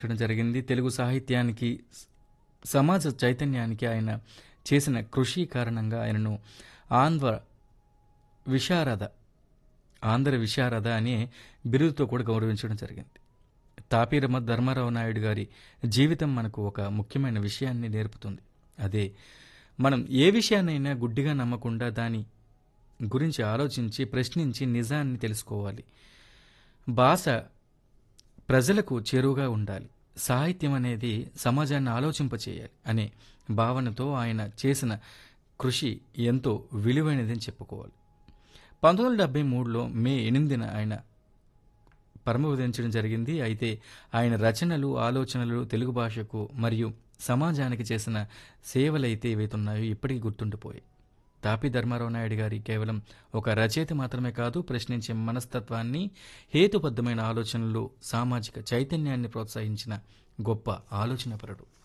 చేయడం జరిగింది తెలుగు సాహిత్యానికి స- సమాజ చైతన్యానికి ఆయన చేసిన కృషి కారణంగా ఆయనను ఆంధ్ర విశారద ఆంధ్ర విశారద అనే బిరుదుతో కూడా గౌరవించడం జరిగింది తాపీరమ ధర్మారావు నాయుడు గారి జీవితం మనకు ఒక ముఖ్యమైన విషయాన్ని నేర్పుతుంది అదే మనం ఏ విషయాన్నైనా గుడ్డిగా నమ్మకుండా దాని గురించి ఆలోచించి ప్రశ్నించి నిజాన్ని తెలుసుకోవాలి భాష ప్రజలకు చేరువుగా ఉండాలి సాహిత్యం అనేది సమాజాన్ని ఆలోచింపచేయాలి అనే భావనతో ఆయన చేసిన కృషి ఎంతో విలువైనదని చెప్పుకోవాలి పంతొమ్మిది వందల డెబ్బై మూడులో మే ఎనిమిదిన ఆయన పరమవిధించడం జరిగింది అయితే ఆయన రచనలు ఆలోచనలు తెలుగు భాషకు మరియు సమాజానికి చేసిన సేవలైతే ఏవైతున్నాయో ఇప్పటికీ గుర్తుండిపోయాయి తాపి ధర్మారావు నాయుడు గారి కేవలం ఒక రచయిత మాత్రమే కాదు ప్రశ్నించే మనస్తత్వాన్ని హేతుబద్ధమైన ఆలోచనలు సామాజిక చైతన్యాన్ని ప్రోత్సహించిన గొప్ప ఆలోచనపరుడు